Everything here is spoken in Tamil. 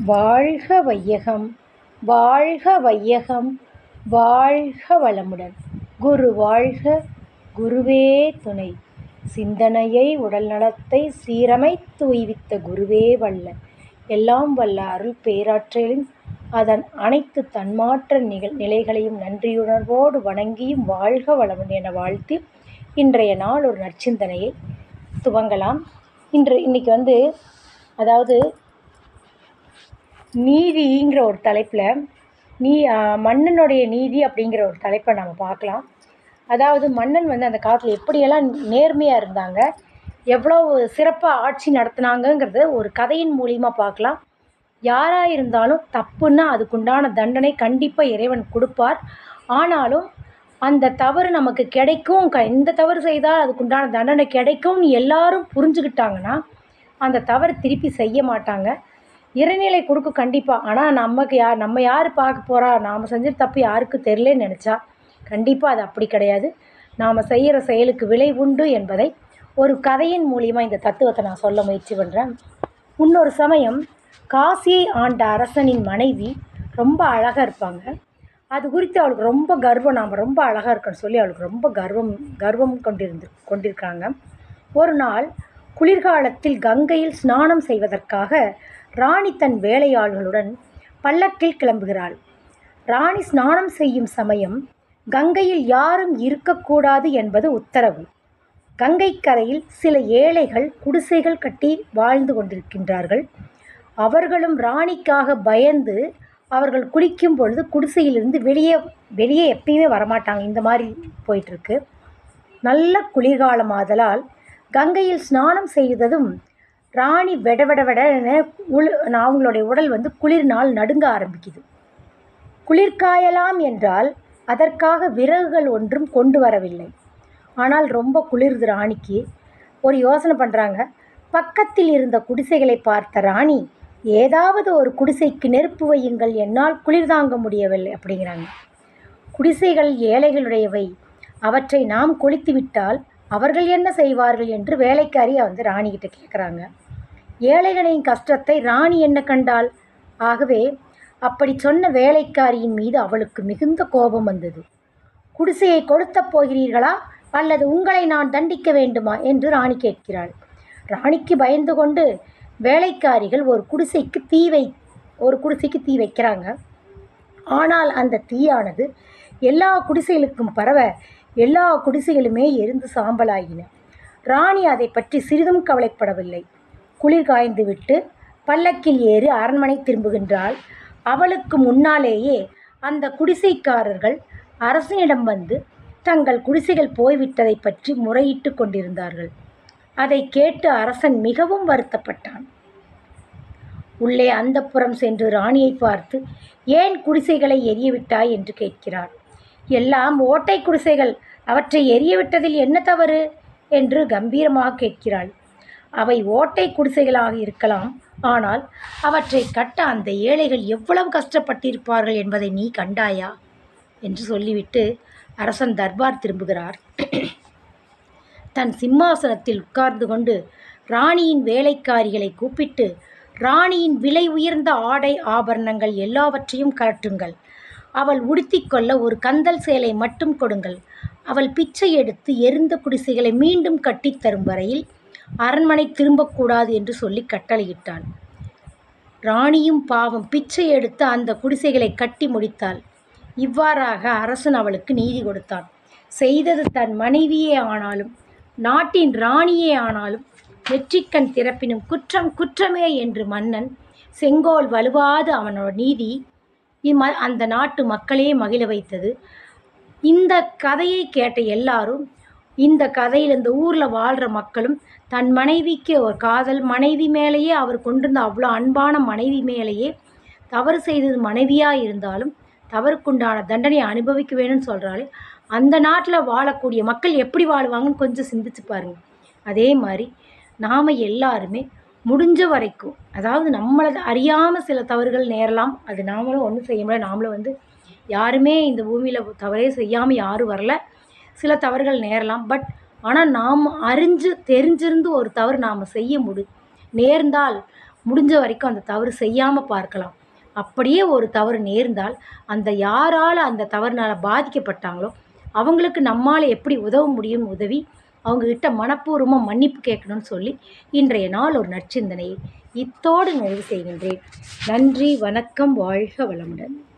வாழ்க வையகம் வாழ்க வையகம் வாழ்க வளமுடன் குரு வாழ்க குருவே துணை சிந்தனையை உடல் நலத்தை சீரமைத்து உய்வித்த குருவே வல்ல எல்லாம் வல்ல அருள் பேராற்றலின் அதன் அனைத்து தன்மாற்ற நிகழ் நிலைகளையும் நன்றியுணர்வோடு வணங்கியும் வாழ்க வளமுடன் என வாழ்த்தி இன்றைய நாள் ஒரு நற்சிந்தனையை துவங்கலாம் இன்று இன்னைக்கு வந்து அதாவது நீதிங்கிற ஒரு தலைப்பில் நீ மன்னனுடைய நீதி அப்படிங்கிற ஒரு தலைப்பை நம்ம பார்க்கலாம் அதாவது மன்னன் வந்து அந்த காலத்தில் எப்படியெல்லாம் நேர்மையாக இருந்தாங்க எவ்வளோ சிறப்பாக ஆட்சி நடத்துனாங்கங்கிறத ஒரு கதையின் மூலியமாக பார்க்கலாம் யாராக இருந்தாலும் தப்புன்னா அதுக்குண்டான தண்டனை கண்டிப்பாக இறைவன் கொடுப்பார் ஆனாலும் அந்த தவறு நமக்கு கிடைக்கும் க இந்த தவறு செய்தால் அதுக்குண்டான தண்டனை கிடைக்கும்னு எல்லாரும் புரிஞ்சுக்கிட்டாங்கன்னா அந்த தவறு திருப்பி செய்ய மாட்டாங்க இறைநிலை கொடுக்கும் கண்டிப்பாக ஆனால் நமக்கு யார் நம்ம யார் பார்க்க போகிறா நாம் செஞ்ச தப்பு யாருக்கு தெரிலன்னு நினச்சா கண்டிப்பாக அது அப்படி கிடையாது நாம் செய்கிற செயலுக்கு விலை உண்டு என்பதை ஒரு கதையின் மூலியமாக இந்த தத்துவத்தை நான் சொல்ல முயற்சி பண்ணுறேன் இன்னொரு சமயம் காசியை ஆண்ட அரசனின் மனைவி ரொம்ப அழகாக இருப்பாங்க அது குறித்து அவளுக்கு ரொம்ப கர்வம் நாம் ரொம்ப அழகாக இருக்கன்னு சொல்லி அவளுக்கு ரொம்ப கர்வம் கர்வம் கொண்டிருந்து கொண்டிருக்காங்க ஒரு நாள் குளிர்காலத்தில் கங்கையில் ஸ்நானம் செய்வதற்காக ராணி தன் வேலையாள்களுடன் பல்லக்கில் கிளம்புகிறாள் ராணி ஸ்நானம் செய்யும் சமயம் கங்கையில் யாரும் இருக்கக்கூடாது என்பது உத்தரவு கங்கை கரையில் சில ஏழைகள் குடிசைகள் கட்டி வாழ்ந்து கொண்டிருக்கின்றார்கள் அவர்களும் ராணிக்காக பயந்து அவர்கள் குளிக்கும் பொழுது குடிசையிலிருந்து வெளியே வெளியே எப்பயுமே வரமாட்டாங்க இந்த மாதிரி போயிட்டுருக்கு நல்ல குளிர்காலம் ஆதலால் கங்கையில் ஸ்நானம் செய்ததும் ராணி வெட வெட வெடன்னு உள் அவங்களுடைய உடல் வந்து குளிர்னால் நடுங்க ஆரம்பிக்குது குளிர்காயலாம் என்றால் அதற்காக விறகுகள் ஒன்றும் கொண்டு வரவில்லை ஆனால் ரொம்ப குளிர்து ராணிக்கு ஒரு யோசனை பண்ணுறாங்க பக்கத்தில் இருந்த குடிசைகளை பார்த்த ராணி ஏதாவது ஒரு குடிசைக்கு நெருப்பு வையுங்கள் என்னால் குளிர் தாங்க முடியவில்லை அப்படிங்கிறாங்க குடிசைகள் ஏழைகளுடையவை அவற்றை நாம் கொளித்து விட்டால் அவர்கள் என்ன செய்வார்கள் என்று வேலைக்காரி வந்து ராணிகிட்ட கேட்குறாங்க ஏழைகளின் கஷ்டத்தை ராணி என்ன கண்டாள் ஆகவே அப்படி சொன்ன வேலைக்காரியின் மீது அவளுக்கு மிகுந்த கோபம் வந்தது குடிசையை கொளுத்தப் போகிறீர்களா அல்லது உங்களை நான் தண்டிக்க வேண்டுமா என்று ராணி கேட்கிறாள் ராணிக்கு பயந்து கொண்டு வேலைக்காரிகள் ஒரு குடிசைக்கு தீ வை ஒரு குடிசைக்கு தீ வைக்கிறாங்க ஆனால் அந்த தீயானது எல்லா குடிசைகளுக்கும் பரவ எல்லா குடிசைகளுமே எரிந்து சாம்பலாகின ராணி அதை பற்றி சிறிதும் கவலைப்படவில்லை குளிர் காய்ந்து விட்டு பல்லக்கில் ஏறி அரண்மனை திரும்புகின்றாள் அவளுக்கு முன்னாலேயே அந்த குடிசைக்காரர்கள் அரசனிடம் வந்து தங்கள் குடிசைகள் போய்விட்டதை பற்றி முறையிட்டு கொண்டிருந்தார்கள் அதை கேட்டு அரசன் மிகவும் வருத்தப்பட்டான் உள்ளே அந்த புறம் சென்று ராணியை பார்த்து ஏன் குடிசைகளை எரியவிட்டாய் என்று கேட்கிறார் எல்லாம் ஓட்டை குடிசைகள் அவற்றை எரியவிட்டதில் என்ன தவறு என்று கம்பீரமாக கேட்கிறாள் அவை ஓட்டை குடிசைகளாக இருக்கலாம் ஆனால் அவற்றை கட்ட அந்த ஏழைகள் எவ்வளவு கஷ்டப்பட்டிருப்பார்கள் என்பதை நீ கண்டாயா என்று சொல்லிவிட்டு அரசன் தர்பார் திரும்புகிறார் தன் சிம்மாசனத்தில் உட்கார்ந்து கொண்டு ராணியின் வேலைக்காரிகளை கூப்பிட்டு ராணியின் விலை உயர்ந்த ஆடை ஆபரணங்கள் எல்லாவற்றையும் கரட்டுங்கள் அவள் உடுத்திக்கொள்ள ஒரு கந்தல் சேலை மட்டும் கொடுங்கள் அவள் பிச்சை எடுத்து எரிந்த குடிசைகளை மீண்டும் கட்டித்தரும் வரையில் அரண்மனை திரும்பக்கூடாது என்று சொல்லி கட்டளையிட்டாள் ராணியும் பாவம் பிச்சை எடுத்து அந்த குடிசைகளை கட்டி முடித்தாள் இவ்வாறாக அரசன் அவளுக்கு நீதி கொடுத்தான் செய்தது தன் மனைவியே ஆனாலும் நாட்டின் ராணியே ஆனாலும் நெற்றிக்கண் திறப்பினும் குற்றம் குற்றமே என்று மன்னன் செங்கோல் வலுவாது அவனோட நீதி இம்ம அந்த நாட்டு மக்களையே மகிழ வைத்தது இந்த கதையை கேட்ட எல்லாரும் இந்த கதையில் இந்த ஊரில் வாழ்கிற மக்களும் தன் மனைவிக்கு ஒரு காதல் மனைவி மேலேயே அவர் கொண்டிருந்த அவ்வளோ அன்பான மனைவி மேலேயே தவறு செய்தது மனைவியாக இருந்தாலும் தவறுக்குண்டான தண்டனையை அனுபவிக்க வேணும்னு சொல்கிறாரு அந்த நாட்டில் வாழக்கூடிய மக்கள் எப்படி வாழ்வாங்கன்னு கொஞ்சம் சிந்திச்சு பாருங்கள் அதே மாதிரி நாம் எல்லாருமே முடிஞ்ச வரைக்கும் அதாவது நம்மளை அறியாமல் சில தவறுகள் நேரலாம் அது நாமளும் ஒன்றும் செய்ய முடியாது நாமளும் வந்து யாருமே இந்த பூமியில் தவறே செய்யாமல் யாரும் வரல சில தவறுகள் நேரலாம் பட் ஆனால் நாம் அறிஞ்சு தெரிஞ்சிருந்து ஒரு தவறு நாம் செய்ய முடி நேர்ந்தால் முடிஞ்ச வரைக்கும் அந்த தவறு செய்யாமல் பார்க்கலாம் அப்படியே ஒரு தவறு நேர்ந்தால் அந்த யாரால் அந்த தவறுனால் பாதிக்கப்பட்டாங்களோ அவங்களுக்கு நம்மால் எப்படி உதவ முடியும் உதவி அவங்கக்கிட்ட மனப்பூர்வமாக மன்னிப்பு கேட்கணும்னு சொல்லி இன்றைய நாள் ஒரு நற்சிந்தனையை இத்தோடு நிறைவு செய்கின்றேன் நன்றி வணக்கம் வாழ்க வளமுடன்